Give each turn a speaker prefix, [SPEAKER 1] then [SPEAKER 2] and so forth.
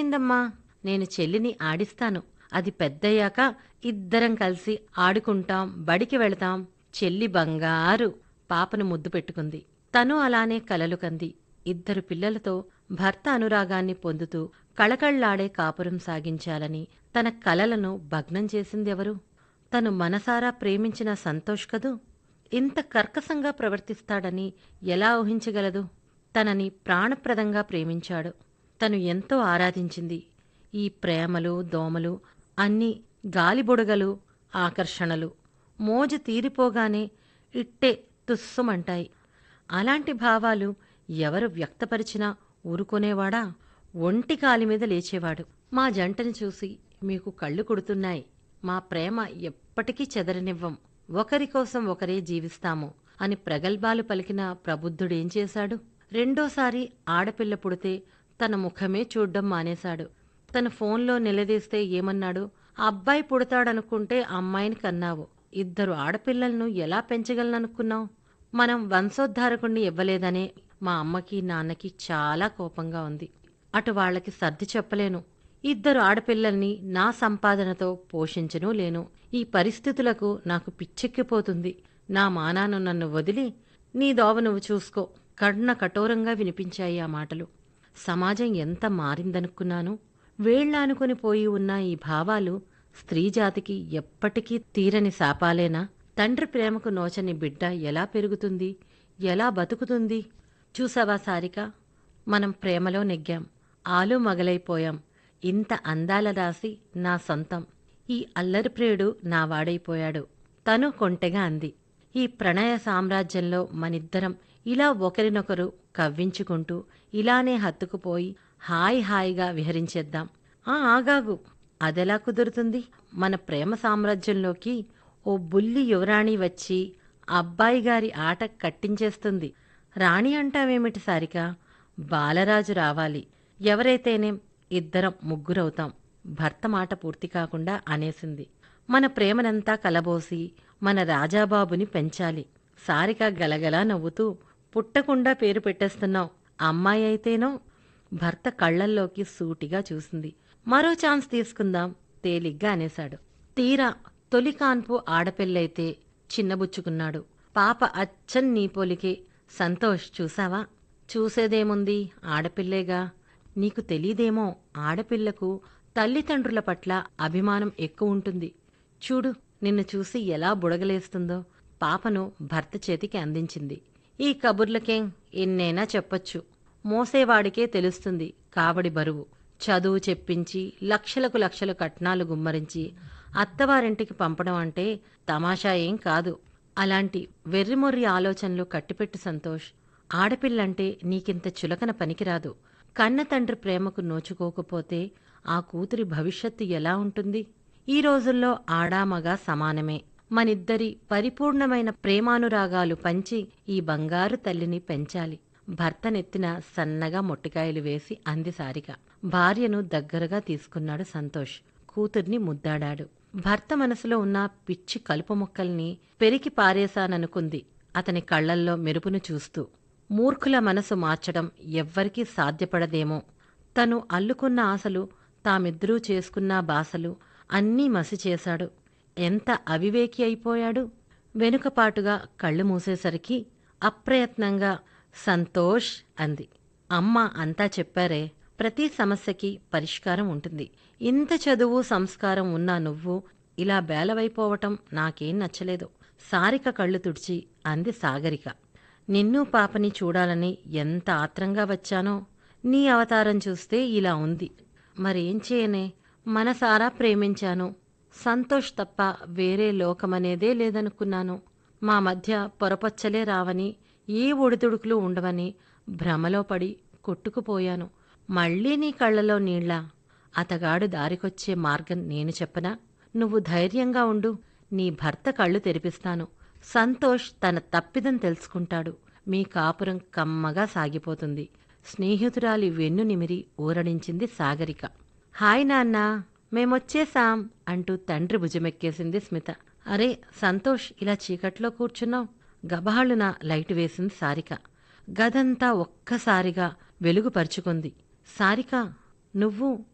[SPEAKER 1] ఏమైందమ్మా నేను చెల్లిని ఆడిస్తాను అది పెద్దయ్యాక ఇద్దరం కలిసి ఆడుకుంటాం బడికి వెళతాం చెల్లి బంగారు పాపను ముద్దు పెట్టుకుంది తను అలానే కలలు కంది ఇద్దరు పిల్లలతో భర్త అనురాగాన్ని పొందుతూ కళకళ్లాడే కాపురం సాగించాలని తన కలలను భగ్నం చేసిందెవరు తను మనసారా ప్రేమించిన సంతోష్ కదూ ఇంత కర్కశంగా ప్రవర్తిస్తాడని ఎలా ఊహించగలదు తనని ప్రాణప్రదంగా ప్రేమించాడు తను ఎంతో ఆరాధించింది ఈ ప్రేమలు దోమలు అన్నీ గాలిబుడగలు ఆకర్షణలు మోజు తీరిపోగానే ఇట్టే తుస్సుమంటాయి అలాంటి భావాలు ఎవరు వ్యక్తపరిచినా ఊరుకునేవాడా ఒంటి కాలి మీద లేచేవాడు మా జంటని చూసి మీకు కళ్ళు కుడుతున్నాయి మా ప్రేమ ఎప్పటికీ చెదరనివ్వం ఒకరి కోసం ఒకరే జీవిస్తాము అని ప్రగల్భాలు పలికిన ప్రబుద్ధుడేం చేశాడు రెండోసారి ఆడపిల్ల పుడితే తన ముఖమే చూడ్డం మానేశాడు తన ఫోన్లో నిలదీస్తే ఏమన్నాడు అబ్బాయి పుడతాడనుకుంటే అమ్మాయిని కన్నావు ఇద్దరు ఆడపిల్లలను ఎలా పెంచగలననుకున్నావు మనం వంశోద్ధారకుణ్ణి ఇవ్వలేదనే మా అమ్మకి నాన్నకి చాలా కోపంగా ఉంది అటు వాళ్ళకి సర్ది చెప్పలేను ఇద్దరు ఆడపిల్లల్ని నా సంపాదనతో పోషించనూ లేను ఈ పరిస్థితులకు నాకు పిచ్చెక్కిపోతుంది నా మానాను నన్ను వదిలి నీ దోవ నువ్వు చూసుకో కర్ణ కఠోరంగా వినిపించాయి ఆ మాటలు సమాజం ఎంత మారిందనుకున్నాను వేళ్లానుకుని పోయి ఉన్న ఈ భావాలు స్త్రీజాతికి ఎప్పటికీ తీరని శాపాలేనా తండ్రి ప్రేమకు నోచని బిడ్డ ఎలా పెరుగుతుంది ఎలా బతుకుతుంది చూసావా సారిక మనం ప్రేమలో నెగ్గాం ఆలు మగలైపోయాం ఇంత అందాల రాసి నా సొంతం ఈ అల్లరి ప్రియుడు నా వాడైపోయాడు తను కొంటెగా అంది ఈ ప్రణయ సామ్రాజ్యంలో మనిద్దరం ఇలా ఒకరినొకరు కవ్వించుకుంటూ ఇలానే హత్తుకుపోయి హాయి హాయిగా విహరించేద్దాం ఆ ఆగాగు అదెలా కుదురుతుంది మన ప్రేమ సామ్రాజ్యంలోకి ఓ బుల్లి యువరాణి వచ్చి అబ్బాయి గారి ఆట కట్టించేస్తుంది రాణి అంటావేమిటి సారిక బాలరాజు రావాలి ఎవరైతేనేం ఇద్దరం ముగ్గురవుతాం భర్త మాట పూర్తి కాకుండా అనేసింది మన ప్రేమనంతా కలబోసి మన రాజాబాబుని పెంచాలి సారిక గలగలా నవ్వుతూ పుట్టకుండా పేరు పెట్టేస్తున్నావు అమ్మాయి అయితేనో భర్త కళ్ళల్లోకి సూటిగా చూసింది మరో ఛాన్స్ తీసుకుందాం తేలిగ్గా అనేశాడు తీరా తొలి కాన్పు ఆడపిల్లైతే చిన్నబుచ్చుకున్నాడు పాప అచ్చం నీ పోలికే సంతోష్ చూసావా చూసేదేముంది ఆడపిల్లేగా నీకు తెలీదేమో ఆడపిల్లకు తల్లిదండ్రుల పట్ల అభిమానం ఎక్కువ ఉంటుంది చూడు నిన్ను చూసి ఎలా బుడగలేస్తుందో పాపను భర్త చేతికి అందించింది ఈ కబుర్లకేం ఎన్నైనా చెప్పొచ్చు మోసేవాడికే తెలుస్తుంది కావడి బరువు చదువు చెప్పించి లక్షలకు లక్షలు కట్నాలు గుమ్మరించి అత్తవారింటికి పంపడం అంటే తమాషా ఏం కాదు అలాంటి వెర్రిమొర్రి ఆలోచనలు కట్టిపెట్టు సంతోష్ ఆడపిల్లంటే నీకింత చులకన పనికిరాదు కన్న తండ్రి ప్రేమకు నోచుకోకపోతే ఆ కూతురి భవిష్యత్తు ఎలా ఉంటుంది ఈ రోజుల్లో ఆడామగా సమానమే మనిద్దరి పరిపూర్ణమైన ప్రేమానురాగాలు పంచి ఈ బంగారు తల్లిని పెంచాలి భర్తనెత్తిన సన్నగా మొట్టికాయలు వేసి అంది సారిక భార్యను దగ్గరగా తీసుకున్నాడు సంతోష్ కూతుర్ని ముద్దాడాడు భర్త మనసులో ఉన్న పిచ్చి కలుపు మొక్కల్ని పెరికి పారేశాననుకుంది అతని కళ్లల్లో మెరుపును చూస్తూ మూర్ఖుల మనసు మార్చడం ఎవ్వరికీ సాధ్యపడదేమో తను అల్లుకున్న ఆశలు తామిద్దరూ చేసుకున్న బాసలు అన్నీ మసి చేశాడు ఎంత అవివేకి అయిపోయాడు వెనుకపాటుగా కళ్ళు మూసేసరికి అప్రయత్నంగా సంతోష్ అంది అమ్మ అంతా చెప్పారే ప్రతి సమస్యకి పరిష్కారం ఉంటుంది ఇంత చదువు సంస్కారం ఉన్నా నువ్వు ఇలా బేలవైపోవటం నాకేం నచ్చలేదు సారిక కళ్ళు తుడిచి అంది సాగరిక నిన్ను పాపని చూడాలని ఎంత ఆత్రంగా వచ్చానో నీ అవతారం చూస్తే ఇలా ఉంది మరేం చేయనే మనసారా ప్రేమించాను సంతోష్ తప్ప వేరే లోకమనేదే లేదనుకున్నాను మా మధ్య పొరపచ్చలే రావని ఏ ఒడిదుడుకులు ఉండవని భ్రమలో పడి కొట్టుకుపోయాను మళ్ళీ నీ కళ్ళలో నీళ్ళ అతగాడు దారికొచ్చే మార్గం నేను చెప్పనా నువ్వు ధైర్యంగా ఉండు నీ భర్త కళ్ళు తెరిపిస్తాను సంతోష్ తన తప్పిదం తెలుసుకుంటాడు మీ కాపురం కమ్మగా సాగిపోతుంది స్నేహితురాలి వెన్ను నిమిరి ఊరడించింది సాగరిక హాయ్ నాన్నా మేమొచ్చేసాం అంటూ తండ్రి భుజమెక్కేసింది స్మిత అరే సంతోష్ ఇలా చీకట్లో కూర్చున్నావు గబాళున లైట్ వేసింది సారిక గదంతా ఒక్కసారిగా వెలుగుపరుచుకుంది సారిక నువ్వు